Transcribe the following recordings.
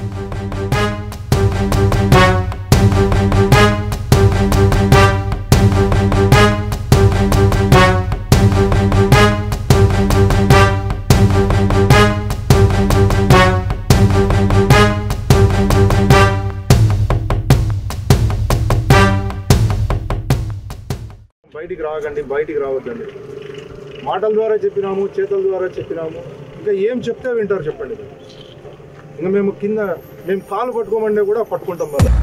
బయటికి రాకండి బయటికి రావద్దండి మాటల ద్వారా చెప్పినాము చేతుల ద్వారా చెప్పినాము ఇంకా ఏం చెప్తే వింటారు చెప్పండి మీరు. ఇంకా మేము కింద మేము కాలు పట్టుకోమంటే కూడా పట్టుకుంటాం మళ్ళీ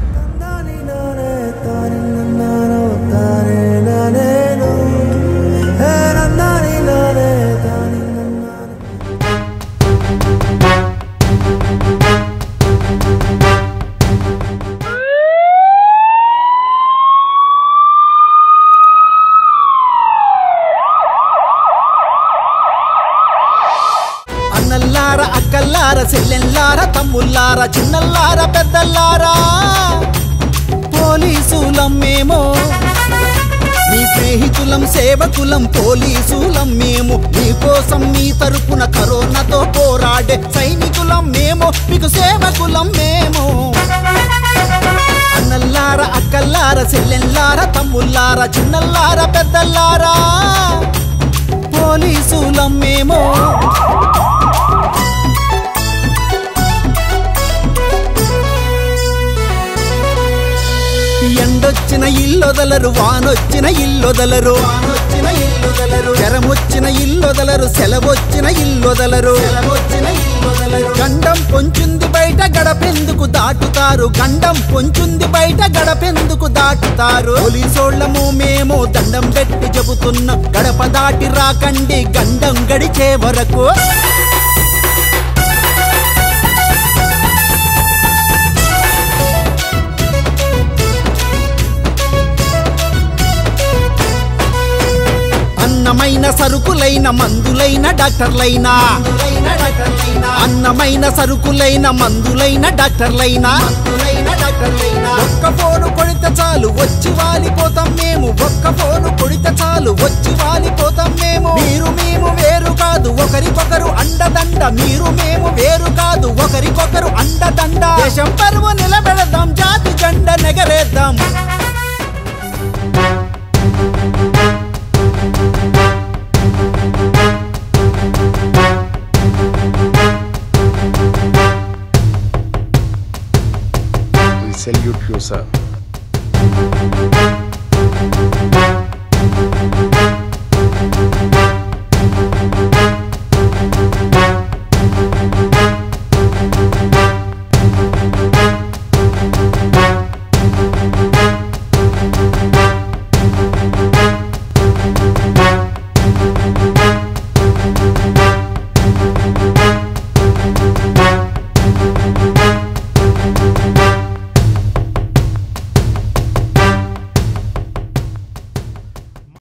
అన్నల్లార అక్కల్లార చెల్లెల్లార తమ్ముల్లార చిన్నల్లార పెద్దల్లారా పోలీసులం మేము మీ స్నేహితులం సేవకులం పోలీసులం మేము మీకోసం మీ తరపున కరోనాతో పోరాడే సైనికులం మేము మీకు సేవకులం మేము అన్నల్లార అక్కల్లార చెల్లెల్లార తమ్ముల్లార చిన్నల్లార పెద్దల్లారా పోలీసులం మేము ఎండొచ్చిన ఇల్లొదలరు వానొచ్చిన ఇల్లొదలరు వానొచ్చిన ఇల్లొదలరు జ్వరమొచ్చిన ఇల్లొదలరు సెలవొచ్చిన ఇల్లొదలరు సెలవొచ్చిన ఇల్లొదలరు గండం పొంచుంది బయట గడపెందుకు దాటుతారు గండం పొంచుంది బయట గడపెందుకు దాటుతారు పోలీసోళ్ళము మేము దండం పెట్టి చెబుతున్నాం గడప దాటి రాకండి గండం గడిచే వరకు అన్నమైన సరుకులైన మందులైన డాక్టర్లైనా అన్నమైన సరుకులైన మందులైన డాక్టర్లైనా ఒక్క ఫోను కొడితే చాలు వచ్చి వాలిపోతాం మేము ఒక్క ఫోను కొడితే చాలు వచ్చి వాలిపోతాం మేము మీరు మేము వేరు కాదు ఒకరికొకరు అండదండ మీరు మేము వేరు కాదు ఒకరికొకరు అండదండ దేశం పరువు నిలబెడదాం జాతి జెండ నెగరేద్దాం We salute you, sir.